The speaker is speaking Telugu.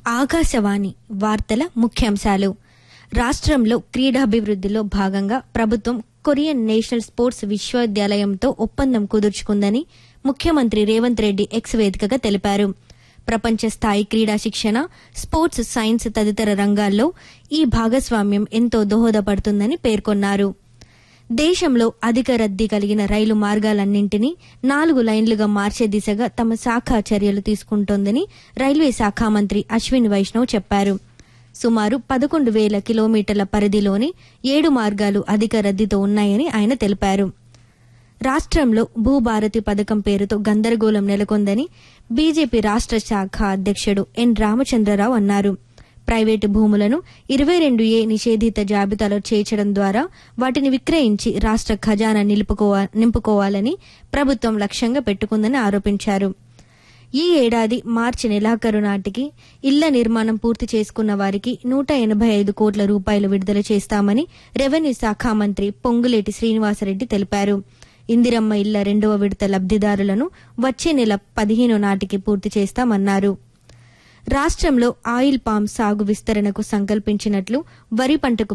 ఆకాశవాణి వార్తల ముఖ్యాంశాలు రాష్ట్రంలో క్రీడాభివృద్ధిలో భాగంగా ప్రభుత్వం కొరియన్ నేషనల్ స్పోర్ట్స్ విశ్వవిద్యాలయంతో ఒప్పందం కుదుర్చుకుందని ముఖ్యమంత్రి రేవంత్ రెడ్డి ఎక్స్ వేదికగా తెలిపారు ప్రపంచ స్థాయి క్రీడా శిక్షణ స్పోర్ట్స్ సైన్స్ తదితర రంగాల్లో ఈ భాగస్వామ్యం ఎంతో దోహదపడుతుందని పేర్కొన్నారు దేశంలో అధిక రద్దీ కలిగిన రైలు మార్గాలన్నింటినీ నాలుగు లైన్లుగా మార్చే దిశగా తమ శాఖ చర్యలు తీసుకుంటోందని రైల్వే శాఖ మంత్రి అశ్విన్ వైష్ణవ్ చెప్పారు సుమారు పదకొండు వేల కిలోమీటర్ల పరిధిలోని ఏడు మార్గాలు అధిక రద్దీతో ఉన్నాయని ఆయన తెలిపారు రాష్ట్రంలో భూభారతి పథకం పేరుతో గందరగోళం నెలకొందని బీజేపీ రాష్ట్ర శాఖ అధ్యక్షుడు ఎన్ రామచంద్రరావు అన్నారు ప్రైవేటు భూములను ఇరవై రెండు ఏ నిషేధిత జాబితాలో చేర్చడం ద్వారా వాటిని విక్రయించి రాష్ట్ర ఖజానా నిలుపుకోవా నింపుకోవాలని ప్రభుత్వం లక్ష్యంగా పెట్టుకుందని ఆరోపించారు ఈ ఏడాది మార్చి నెలాఖరు నాటికి ఇళ్ల నిర్మాణం పూర్తి చేసుకున్న వారికి నూట ఎనభై ఐదు కోట్ల రూపాయలు విడుదల చేస్తామని రెవెన్యూ శాఖ మంత్రి పొంగులేటి శ్రీనివాసరెడ్డి తెలిపారు ఇందిరమ్మ ఇళ్ల రెండవ విడత లబ్దిదారులను వచ్చే నెల పదిహేను నాటికి పూర్తి చేస్తామన్నారు రాష్ట్రంలో ఆయిల్ పామ్ సాగు విస్తరణకు సంకల్పించినట్లు వరి పంటకు